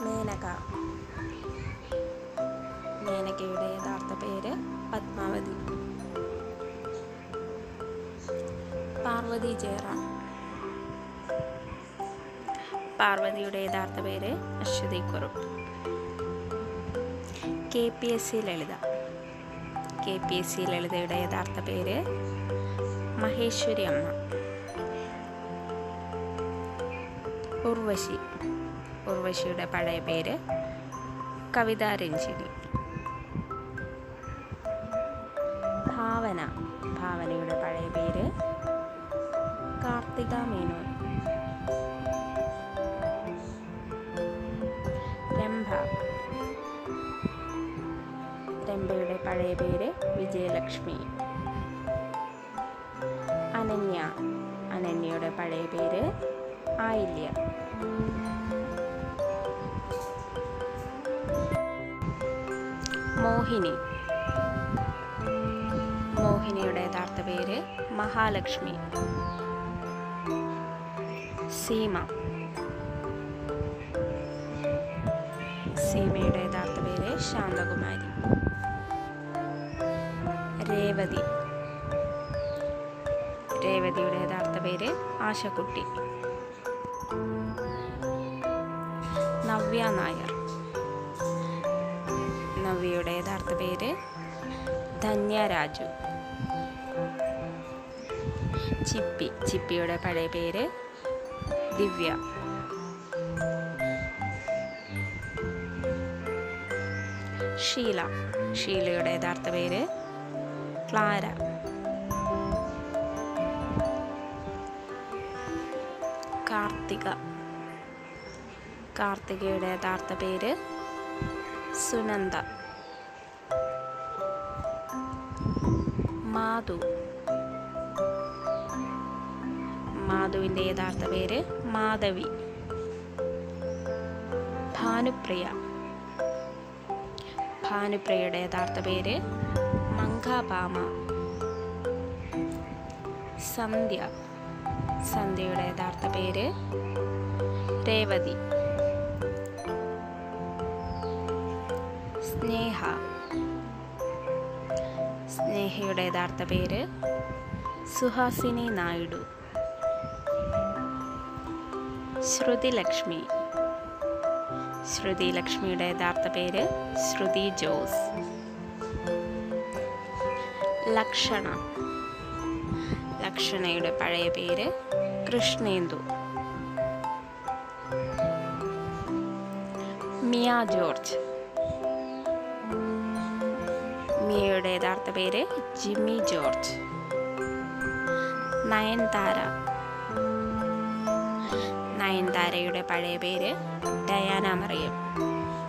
മേനക മേനകയുടെ യഥാർത്ഥ പേര് പത്മാവതി പാർവതി ജയറാം പാർവതിയുടെ യഥാർത്ഥ പേര് Aswathy Kurup K P S C Lalitha K P S C ലളിതയുടെ യഥാർത്ഥ പേര് മഹേശ്വരി അമ്മ ഉർവശി ഉർവശിയുടെ പഴയ പേര് കവിതാ രഞ്ജിനി ഭാവന ഭാവനയുടെ പഴയ പേര് കാർത്തിക മേനോൻ രംഭ രംഭയുടെ പഴയ പേര് വിജയലക്ഷ്മി അനന്യ അനന്യയുടെ പഴയ പേര് ആയില്യ മോഹിനി മോഹിനിയുടെ യഥാർത്ഥ പേര് മഹാലക്ഷ്മി സീമ സീമയുടെ യഥാർത്ഥ പേര് ശാന്തകുമാരി രേവതി രേവതിയുടെ യഥാർത്ഥ പേര് ആശക്കുട്ടി നവ്യ നായർ നവ്യയുടെ യഥാർത്ഥ പേര് ധന്യ രാജു ചിപ്പി ചിപ്പിയുടെ പഴയ പേര് ദിവ്യ ഷീല ഷീലയുടെ യഥാർത്ഥ പേര് ക്ലാര കാർത്തിക കാർത്തികയുടെ യഥാർത്ഥ പേര് സുനന്ദ മാധു മാധുവിൻ്റെ യഥാർത്ഥ പേര് മാധവി ഭാനുപ്രിയ ഭാനുപ്രിയയുടെ യഥാർത്ഥ പേര് മങ്കാഭാമ സന്ധ്യ സന്ധ്യയുടെ യഥാർത്ഥ പേര് രേവതി സ്നേഹ സ്നേഹയുടെ യഥാർത്ഥ പേര് സുഹാസിനി നായിഡു ശ്രുതി ലക്ഷ്മി ശ്രുതി ലക്ഷ്മിയുടെ യഥാർത്ഥ പേര് ശ്രുതി ജോസ് ലക്ഷണ ലക്ഷണയുടെ പഴയ പേര് കൃഷ്ണേന്ദു മിയ ജോർജ് മിയയുടെ യഥാർത്ഥ പേര് ജിമ്മി ജോർജ് നയൻതാര നയൻതാരയുടെ പഴയ പേര് ഡയാന മറിയം